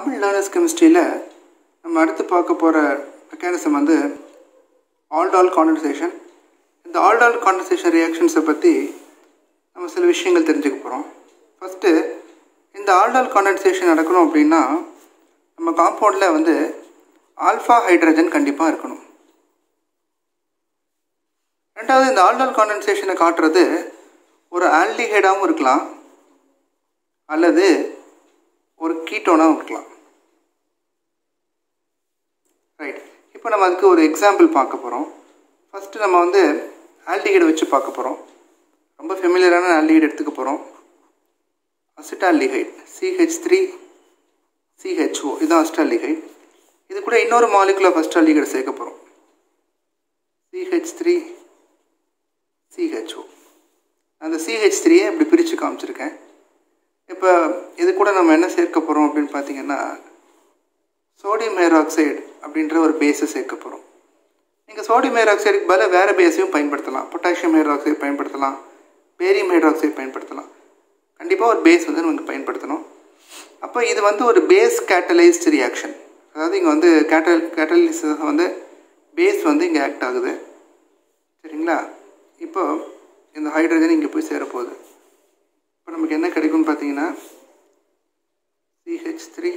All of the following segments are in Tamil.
தமிழ் லேர்னர்ஸ் கெமிஸ்ட்ரியில் நம்ம அடுத்து பார்க்க போகிற மெக்கானிசம் வந்து ஆல்டால் காண்டன்சேஷன் இந்த ஆல்டால் காண்டன்சேஷன் ரியாக்ஷன்ஸை பற்றி நம்ம சில விஷயங்கள் தெரிஞ்சுக்க போகிறோம் ஃபஸ்ட்டு இந்த ஆல்டால் காண்டன்சேஷன் நடக்கணும் அப்படின்னா நம்ம காம்பவுண்டில் வந்து ஆல்ஃபா ஹைட்ரஜன் கண்டிப்பாக இருக்கணும் ரெண்டாவது இந்த ஆல்டால் காண்டன்சேஷனை காட்டுறது ஒரு ஆல்டிஹைடாகவும் இருக்கலாம் அல்லது ஒரு கீட்டோனாகவும் இருக்கலாம் ரைட் இப்போ நம்ம அதுக்கு ஒரு எக்ஸாம்பிள் பார்க்க போகிறோம் ஃபஸ்ட்டு நம்ம வந்து ஆல்டிஹைடை வச்சு பார்க்க போகிறோம் ரொம்ப ஃபெமிலியரான ஆல்டிஹைட் எடுத்துக்க போகிறோம் அசிட்டால்டிஹைட் சிஹெச் த்ரீ சிஹெச்ஓ இதுதான் அசிட்டால்டிஹைட் இது கூட இன்னொரு மாலிகுலர் ஃபஸ்ட் ஆல்டிஹைடை சேர்க்க போகிறோம் சிஹெச் த்ரீ சிஹெச்ஓ அந்த சிஹெச் த்ரீயை இப்படி பிரித்து காமிச்சிருக்கேன் இப்போ இது கூட நம்ம என்ன சேர்க்க போகிறோம் அப்படின்னு பார்த்தீங்கன்னா சோடியம் ஹைட்ராக்சைடு அப்படின்ற ஒரு பேஸை சேர்க்க போகிறோம் நீங்கள் சோடியம் ஹைட்ராக்சைடுக்கு பதிலாக வேறு பேஸையும் பயன்படுத்தலாம் பொட்டாசியம் ஹைட்ராக்சைடு பயன்படுத்தலாம் பேரியம் ஹைட்ராக்சைடு பயன்படுத்தலாம் கண்டிப்பாக ஒரு பேஸ் வந்து நமக்கு பயன்படுத்தணும் அப்போ இது வந்து ஒரு பேஸ் கேட்டலைஸ்டு ரியாக்ஷன் அதாவது இங்கே வந்து கேட்டல் கேட்டலிஸ் வந்து பேஸ் வந்து இங்கே ஆக்ட் ஆகுது சரிங்களா இப்போ இந்த ஹைட்ரஜன் இங்கே போய் சேரப்போகுது இப்போ நமக்கு என்ன கிடைக்கும்னு பார்த்தீங்கன்னா CH three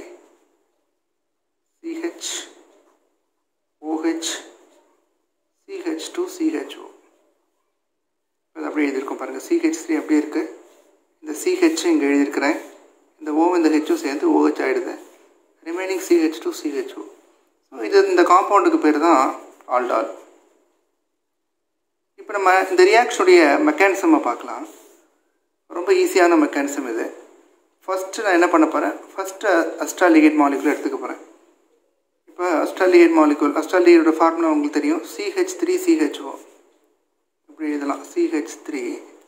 CH OH CH two CHO அது அப்படியே எழுதியிருக்கோம் பாருங்கள் சிஹெச் த்ரீ அப்படியே இருக்குது இந்த சிஹெச் இங்கே எழுதியிருக்கிறேன் இந்த ஓ இந்த ஹெச்சும் சேர்ந்து ஓஹெச் ஆகிடுது remaining CH two CHO so இது இந்த காம்பவுண்டுக்கு பேர் தான் ஆல்டால் இப்போ நம்ம இந்த ரியாக்ஷனுடைய மெக்கானிசமை பார்க்கலாம் ரொம்ப ஈஸியான மெக்கானிசம் இது ஃபஸ்ட்டு நான் என்ன பண்ண போகிறேன் ஃபஸ்ட்டு அஸ்ட்ராலிகேட் மாலிகுல் எடுத்துக்க போகிறேன் இப்போ அஸ்ட்ராலிகேட் மாலிகுல் அஸ்ட்ராலிகேட்டோட ஃபார்முலா உங்களுக்கு தெரியும் சிஹெச் த்ரீ சிஹெச்ஓ இப்படி எழுதலாம் சிஹெச் த்ரீ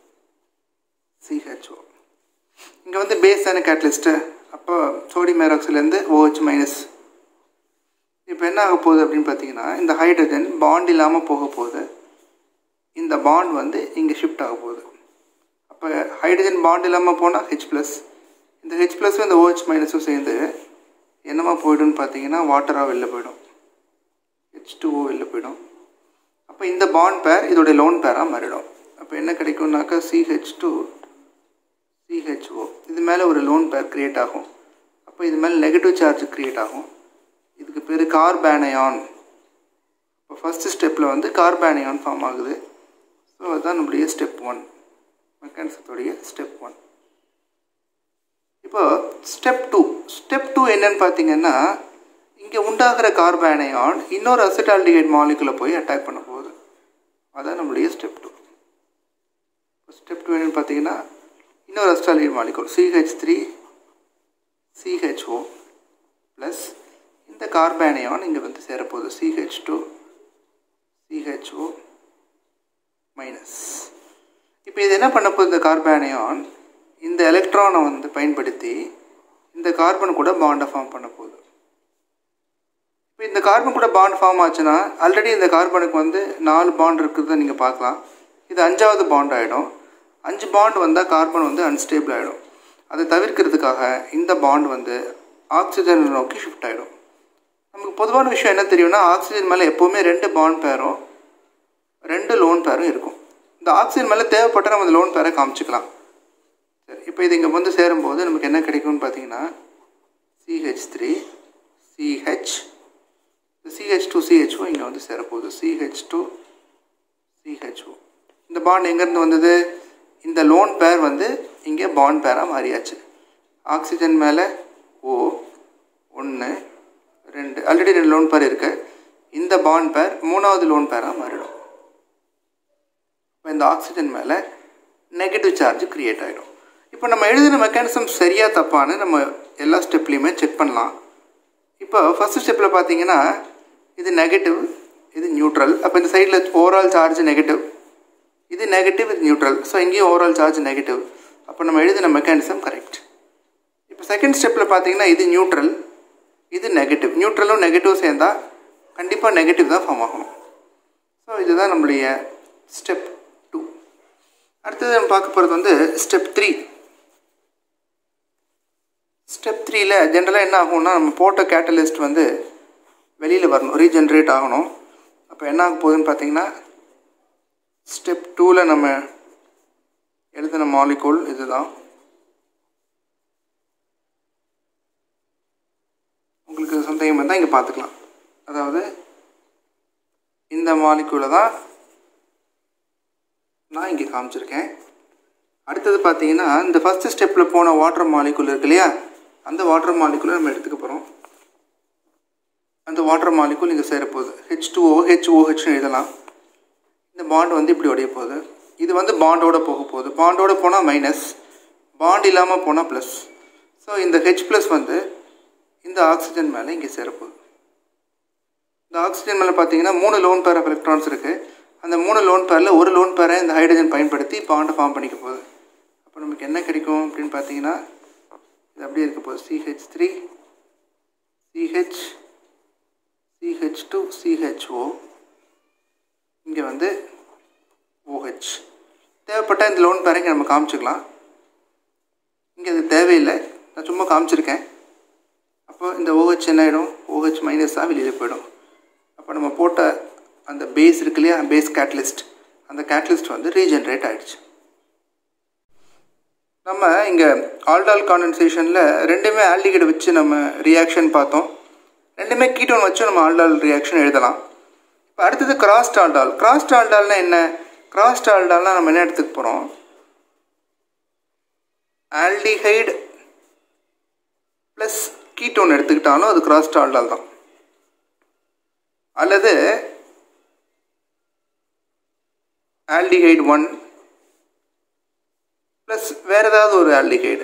சிஹெச்ஓ இங்கே வந்து பேஸான கேட்டலிஸ்ட்டு அப்போ சோடியம் ஹைட்ராக்சைட்லேருந்து ஓஹெச் மைனஸ் இப்போ என்ன ஆக போகுது அப்படின்னு பார்த்தீங்கன்னா இந்த ஹைட்ரஜன் பாண்ட் இல்லாமல் போக போகுது இந்த பாண்ட் வந்து இங்கே ஷிஃப்ட் ஆக போகுது அப்போ ஹைட்ரஜன் பாண்ட் இல்லாமல் போனால் ஹெச் ப்ளஸ் இந்த ஹெச் ப்ளஸும் இந்த ஓஹெச் மைனஸும் சேர்ந்து என்னமா போய்டும்னு பார்த்தீங்கன்னா வாட்டராக வெளில போயிடும் ஹெச் டூ ஓ வெளில போயிடும் அப்போ இந்த பாண்ட் பேர் இதோடைய லோன் பேராக மாறிடும் அப்போ என்ன கிடைக்கும்னாக்கா சிஹெச் டூ சிஹெச்ஓ இது மேலே ஒரு லோன் பேர் க்ரியேட் ஆகும் அப்போ இது மேலே நெகட்டிவ் சார்ஜ் க்ரியேட் ஆகும் இதுக்கு பேர் கார்பேனயான் இப்போ ஃபஸ்ட்டு ஸ்டெப்பில் வந்து கார்பேனயான் ஃபார்ம் ஆகுது ஸோ அதுதான் நம்மளுடைய ஸ்டெப் ஒன் மெக்கானிசத்துடைய ஸ்டெப் ஒன் இப்போ ஸ்டெப் டூ ஸ்டெப் டூ என்னன்னு பார்த்தீங்கன்னா இங்கே உண்டாகிற கார்பேனயான் இன்னொரு அசிட்டால்டிஹைட் மாலிகுலை போய் அட்டாக் பண்ண போகுது அதான் நம்மளுடைய ஸ்டெப் டூ ஸ்டெப் டூ என்னன்னு பார்த்தீங்கன்னா இன்னொரு acetaldehyde molecule CH three CHO plus இந்த கார்பேனயான் இங்கே வந்து சேரப்போகுது சிஹெச் டூ சிஹெச்ஓ மைனஸ் இப்போ இது என்ன பண்ண போகுது இந்த கார்பேனயான் இந்த எலக்ட்ரானை வந்து பயன்படுத்தி இந்த கார்பன் கூட பாண்டை ஃபார்ம் பண்ண போகுது இப்போ இந்த கார்பன் கூட பாண்ட் ஃபார்ம் ஆச்சுன்னா ஆல்ரெடி இந்த கார்பனுக்கு வந்து நாலு பாண்ட் இருக்கிறத நீங்கள் பார்க்கலாம் இது அஞ்சாவது பாண்ட் ஆகிடும் அஞ்சு பாண்ட் வந்தால் கார்பன் வந்து அன்ஸ்டேபிள் ஆகிடும் அதை தவிர்க்கிறதுக்காக இந்த பாண்ட் வந்து ஆக்சிஜனை நோக்கி ஷிஃப்ட் ஆகிடும் நமக்கு பொதுவான விஷயம் என்ன தெரியும்னா ஆக்சிஜன் மேலே எப்போவுமே ரெண்டு பாண்ட் பேரும் ரெண்டு லோன் பேரும் இருக்கும் இந்த ஆக்சிஜன் மேலே தேவைப்பட்ட நம்ம இந்த லோன் பேரை காமிச்சிக்கலாம் சரி இப்போ இது இங்கே வந்து சேரும்போது நமக்கு என்ன கிடைக்கும்னு பார்த்தீங்கன்னா CH three CH CH two CHO இங்கே வந்து சேரப்போகுது சிஹெச் டூ சிஹெச்ஓ இந்த பாண்ட் எங்கேருந்து வந்தது இந்த லோன் பேர் வந்து இங்கே பாண்ட் பேராக மாறியாச்சு ஆக்சிஜன் மேலே ஓ ஒன்று ரெண்டு ஆல்ரெடி ரெண்டு லோன் பேர் இருக்குது இந்த பாண்ட் பேர் மூணாவது லோன் பேராக மாறிடும் இப்போ இந்த ஆக்சிஜன் மேலே நெகட்டிவ் சார்ஜ் க்ரியேட் ஆகிடும் இப்போ நம்ம எழுதின மெக்கானிசம் சரியாக தப்பான்னு நம்ம எல்லா ஸ்டெப்லேயுமே செக் பண்ணலாம் இப்போ ஃபஸ்ட்டு ஸ்டெப்பில் பார்த்தீங்கன்னா இது நெகட்டிவ் இது நியூட்ரல் அப்போ இந்த சைடில் ஓவரால் சார்ஜ் நெகட்டிவ் இது நெகட்டிவ் இது நியூட்ரல் ஸோ இங்கேயும் ஓவரால் சார்ஜ் நெகட்டிவ் அப்போ நம்ம எழுதின மெக்கானிசம் கரெக்ட் இப்போ செகண்ட் ஸ்டெப்பில் பார்த்தீங்கன்னா இது நியூட்ரல் இது நெகட்டிவ் நியூட்ரலும் நெகட்டிவ் சேர்ந்தால் கண்டிப்பாக நெகட்டிவ் தான் ஃபார்ம் ஆகணும் ஸோ இதுதான் நம்மளுடைய ஸ்டெப் டூ அடுத்தது நம்ம பார்க்க போகிறது வந்து ஸ்டெப் த்ரீ ஸ்டெப் த்ரீல ஜென்ரலாக என்ன ஆகும்னா நம்ம போட்ட கேட்டலிஸ்ட் வந்து வெளியில் வரணும் ரீஜென்ரேட் ஆகணும் அப்போ என்ன ஆக போகுதுன்னு பார்த்தீங்கன்னா ஸ்டெப் டூவில் நம்ம எழுதின மாலிகூல் இதுதான் உங்களுக்கு சந்தேகம் இருந்தால் இங்கே பார்த்துக்கலாம் அதாவது இந்த மாலிகூலை தான் நான் இங்கே காமிச்சிருக்கேன் அடுத்தது பார்த்தீங்கன்னா இந்த ஃபஸ்ட்டு ஸ்டெப்பில் போன வாட்டர் மாலிகுல் இருக்கு இல்லையா அந்த வாட்டர் மாலிகுலை நம்ம எடுத்துக்க போகிறோம் அந்த வாட்டர் மாலிகுல் இங்கே சேரப்போகுது ஹெச் டூ ஓ ஹெச் ஓஹெச்னு எழுதலாம் இந்த பாண்ட் வந்து இப்படி உடைய போகுது இது வந்து பாண்டோட போக போகுது பாண்டோட போனால் மைனஸ் பாண்ட் இல்லாமல் போனால் ப்ளஸ் ஸோ இந்த ஹெச் ப்ளஸ் வந்து இந்த ஆக்சிஜன் மேலே இங்கே சேரப்போகுது இந்த ஆக்சிஜன் மேலே பார்த்தீங்கன்னா மூணு லோன் பேர் ஆஃப் எலக்ட்ரான்ஸ் இருக்குது அந்த மூணு லோன் பேரில் ஒரு லோன் பேரை இந்த ஹைட்ரஜன் பயன்படுத்தி பாண்டை ஃபார்ம் பண்ணிக்க போகுது அப்போ நமக்கு என்ன கிடைக்கும் அப்படின்னு பார்த்தீங்கன்னா இது அப்படியே இருக்க போகுது CH three CH CH two CHO இங்கே வந்து ஓஹெச் தேவைப்பட்ட இந்த லோன் பேரை இங்கே நம்ம காமிச்சிக்கலாம் இங்கே அது தேவையில்லை நான் சும்மா காமிச்சிருக்கேன் அப்போ இந்த ஓஹெச் என்ன ஆகிடும் ஓஹெச் மைனஸ் தான் வெளியில் போயிடும் அப்போ நம்ம போட்ட அந்த பேஸ் இருக்கு இல்லையா பேஸ் கேட்லிஸ்ட் அந்த கேட்லிஸ்ட் வந்து ரீஜென்ரேட் ஆகிடுச்சு நம்ம இங்கே ஆல்டால் காண்டன்சேஷனில் ரெண்டுமே ஆல்டிகேட் வச்சு நம்ம ரியாக்ஷன் பார்த்தோம் ரெண்டுமே கீட்டோன் வச்சு நம்ம ஆல்டால் ரியாக்ஷன் எழுதலாம் இப்போ அடுத்தது கிராஸ்ட் ஆல்டால் கிராஸ்ட் ஆல்டால்னா என்ன கிராஸ்ட் ஆல்டால்னால் நம்ம என்ன எடுத்துக்க போகிறோம் ஆல்டிஹைடு ப்ளஸ் கீட்டோன் எடுத்துக்கிட்டாலும் அது கிராஸ்ட் ஆல்டால் தான் அல்லது ஆல்டிஹைடு ஒன் ப்ளஸ் வேறு ஏதாவது ஒரு ஆல்டிஹைடு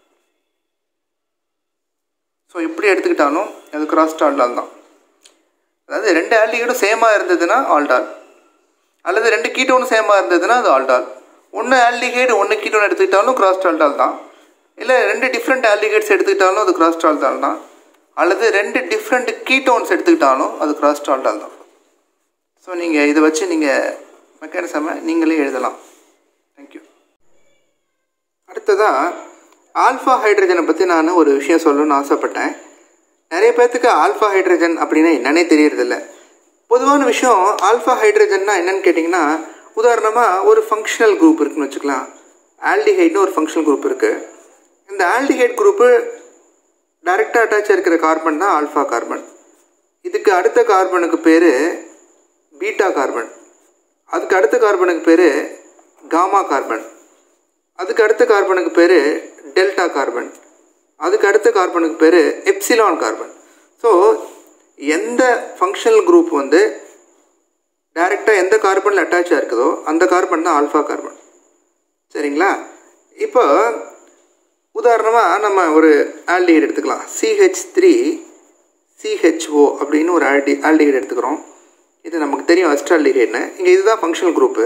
ஸோ இப்படி எடுத்துக்கிட்டாலும் அது கிராஸ்ட் ஆல்டால் தான் அதாவது ரெண்டு ஆல்டிஹைடும் சேமாக இருந்ததுன்னா ஆல்டால் அல்லது ரெண்டு கீட்டோனும் சேமாக இருந்ததுன்னா அது ஆல்டால் ஒன்று ஆல்டிஹைடு ஒன்று கீட்டோன் எடுத்துக்கிட்டாலும் கிராஸ்ட் ஆல்டால் தான் இல்லை ரெண்டு டிஃப்ரெண்ட் ஆல்டிஹைட்ஸ் எடுத்துக்கிட்டாலும் அது கிராஸ்ட் ஆல்டால் தான் அல்லது ரெண்டு டிஃப்ரெண்ட் கீட்டோன்ஸ் எடுத்துக்கிட்டாலும் அது கிராஸ்ட் ஆல்டால் தான் ஸோ நீங்கள் இதை வச்சு நீங்கள் மெக்கானிசமை நீங்களே எழுதலாம் தேங்க்யூ அடுத்ததாக ஆல்ஃபா ஹைட்ரஜனை பற்றி நான் ஒரு விஷயம் சொல்லணும்னு ஆசைப்பட்டேன் நிறைய பேர்த்துக்கு ஆல்ஃபா ஹைட்ரஜன் அப்படின்னா என்னன்னே தெரியறதில்ல பொதுவான விஷயம் ஆல்ஃபா ஹைட்ரஜன்னா என்னன்னு கேட்டிங்கன்னா உதாரணமாக ஒரு ஃபங்க்ஷனல் குரூப் இருக்குன்னு வச்சுக்கலாம் ஆல்டிஹைட்னு ஒரு ஃபங்க்ஷனல் குரூப் இருக்குது இந்த ஆல்டிஹைட் குரூப்பு டைரெக்டாக அட்டாச் இருக்கிற கார்பன் தான் ஆல்ஃபா கார்பன் இதுக்கு அடுத்த கார்பனுக்கு பேர் பீட்டா கார்பன் அதுக்கு அடுத்த கார்பனுக்கு பேர் காமா கார்பன் அதுக்கு அடுத்த கார்பனுக்கு பேர் டெல்டா கார்பன் அதுக்கு அடுத்த கார்பனுக்கு பேர் எப்சிலான் கார்பன் ஸோ எந்த ஃபங்க்ஷனல் குரூப் வந்து டைரெக்டாக எந்த கார்பனில் அட்டாச் இருக்குதோ அந்த கார்பன் தான் ஆல்ஃபா கார்பன் சரிங்களா இப்போ உதாரணமாக நம்ம ஒரு ஆல்டிஹைட் எடுத்துக்கலாம் சிஹெச் த்ரீ சிஹெச்ஓ அப்படின்னு ஒரு ஆல்டி ஆல்டிஹைட் எடுத்துக்கிறோம் இது நமக்கு தெரியும் அஸ்ட்ரால்டிஹைட்னு இங்கே இதுதான் ஃபங்க்ஷனல் குரூப்பு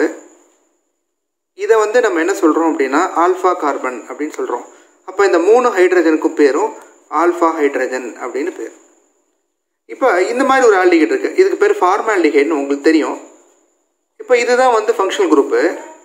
இதை வந்து நம்ம என்ன சொல்கிறோம் அப்படின்னா ஆல்ஃபா கார்பன் அப்படின்னு சொல்கிறோம் அப்போ இந்த மூணு ஹைட்ரஜனுக்கும் பேரும் ஆல்ஃபா ஹைட்ரஜன் அப்படின்னு பேர் இப்போ இந்த மாதிரி ஒரு ஆல்டிஹைட் இருக்குது இதுக்கு பேர் ஃபார்மால்டிஹைட்னு உங்களுக்கு தெரியும் இப்போ இதுதான் வந்து ஃபங்க்ஷனல் குரூப்பு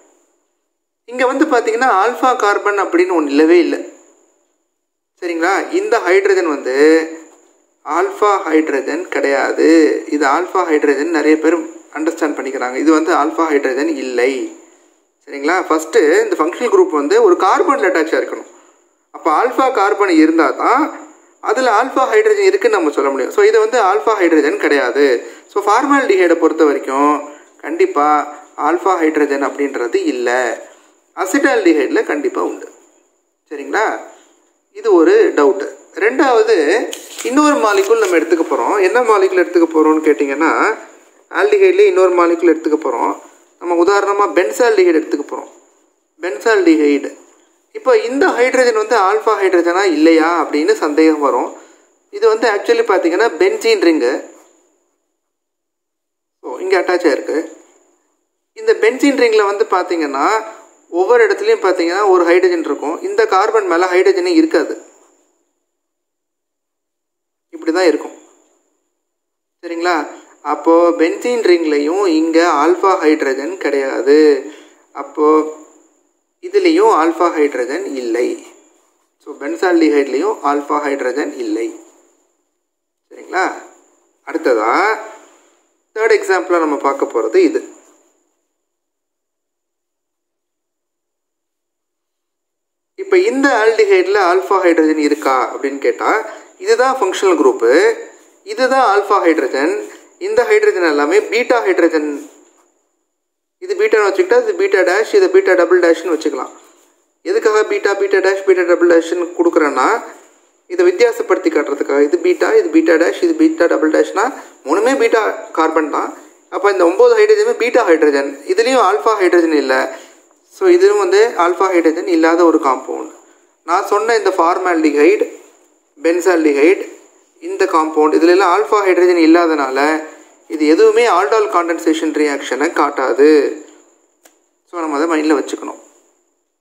இங்கே வந்து பார்த்தீங்கன்னா ஆல்ஃபா கார்பன் அப்படின்னு ஒன்று இல்லவே இல்லை சரிங்களா இந்த ஹைட்ரஜன் வந்து ஆல்ஃபா ஹைட்ரஜன் கிடையாது இது ஆல்ஃபா ஹைட்ரஜன் நிறைய பேர் அண்டர்ஸ்டாண்ட் பண்ணிக்கிறாங்க இது வந்து ஆல்ஃபா ஹைட்ரஜன் இல்லை சரிங்களா ஃபஸ்ட்டு இந்த ஃபங்க்ஷனல் குரூப் வந்து ஒரு கார்பனில் அட்டாச்சாக இருக்கணும் அப்போ ஆல்ஃபா கார்பன் இருந்தால் தான் அதில் ஆல்ஃபா ஹைட்ரஜன் இருக்குன்னு நம்ம சொல்ல முடியும் ஸோ இது வந்து ஆல்ஃபா ஹைட்ரஜன் கிடையாது ஸோ ஃபார்மால்டிஹைடை பொறுத்த வரைக்கும் கண்டிப்பாக ஆல்ஃபா ஹைட்ரஜன் அப்படின்றது இல்லை அசிட்டால்டிஹைடில் கண்டிப்பாக உண்டு சரிங்களா இது ஒரு டவுட்டு ரெண்டாவது இன்னொரு மாலிகுல் நம்ம எடுத்துக்க போகிறோம் என்ன மாலிகுல் எடுத்துக்க போகிறோம்னு கேட்டிங்கன்னா ஆல்டிஹைட்லேயே இன்னொரு மாலிகுல் எடுத்துக்க போகிறோம் நம்ம உதாரணமாக பென்சால்டிஹைடு எடுத்துக்க போகிறோம் பென்சால்டிஹைடு இப்போ இந்த ஹைட்ரஜன் வந்து ஆல்ஃபா ஹைட்ரஜனா இல்லையா அப்படின்னு சந்தேகம் வரும் இது வந்து ஆக்சுவலி பார்த்தீங்கன்னா பென்சீன் ரிங்கு ஸோ இங்கே அட்டாச் ஆயிருக்கு இந்த பென்சீன் ரிங்கில் வந்து பார்த்தீங்கன்னா ஒவ்வொரு இடத்துலையும் பார்த்தீங்கன்னா ஒரு ஹைட்ரஜன் இருக்கும் இந்த கார்பன் மேலே ஹைட்ரஜனே இருக்காது இப்படி தான் இருக்கும் சரிங்களா அப்போது பென்சீன் ரிங்லையும் இங்கே ஆல்ஃபா ஹைட்ரஜன் கிடையாது அப்போது இதுலேயும் ஆல்ஃபா ஹைட்ரஜன் இல்லை ஸோ பென்சால்டிஹைட்லேயும் ஆல்ஃபா ஹைட்ரஜன் இல்லை சரிங்களா அடுத்ததா தேர்ட் எக்ஸாம்பிளாக நம்ம பார்க்க போகிறது இது இப்போ இந்த ஆல்டிஹைடில் ஆல்ஃபா ஹைட்ரஜன் இருக்கா அப்படின்னு கேட்டால் இதுதான் ஃபங்க்ஷனல் குரூப்பு இதுதான் ஆல்ஃபா ஹைட்ரஜன் இந்த ஹைட்ரஜன் எல்லாமே பீட்டா ஹைட்ரஜன் இது பீட்டான்னு வச்சுக்கிட்டா இது பீட்டா டேஷ் இது பீட்டா டபுள் டேஷ்னு வச்சுக்கலாம் எதுக்காக beta beta dash beta double டேஷ்னு கொடுக்குறேன்னா இதை வித்தியாசப்படுத்தி காட்டுறதுக்காக இது பீட்டா இது பீட்டா டேஷ் இது பீட்டா டபுள் டேஷ்னா மூணுமே பீட்டா கார்பன் தான் அப்போ இந்த ஒம்பது ஹைட்ரஜனுமே பீட்டா ஹைட்ரஜன் இதுலேயும் ஆல்ஃபா ஹைட்ரஜன் இல்லை ஸோ இதுவும் வந்து ஆல்ஃபா ஹைட்ரஜன் இல்லாத ஒரு காம்பவுண்ட் நான் சொன்ன இந்த ஃபார்மால்டிஹைட் பென்சால்டிஹைட் இந்த காம்பவுண்ட் இதுல எல்லாம் ஆல்ஃபா ஹைட்ரஜன் இல்லாதனால இது எதுவுமே ஆல்டால் காண்டன்சேஷன் ரியாக்ஷனை காட்டாது ஸோ நம்ம அதை மைண்டில் வச்சுக்கணும்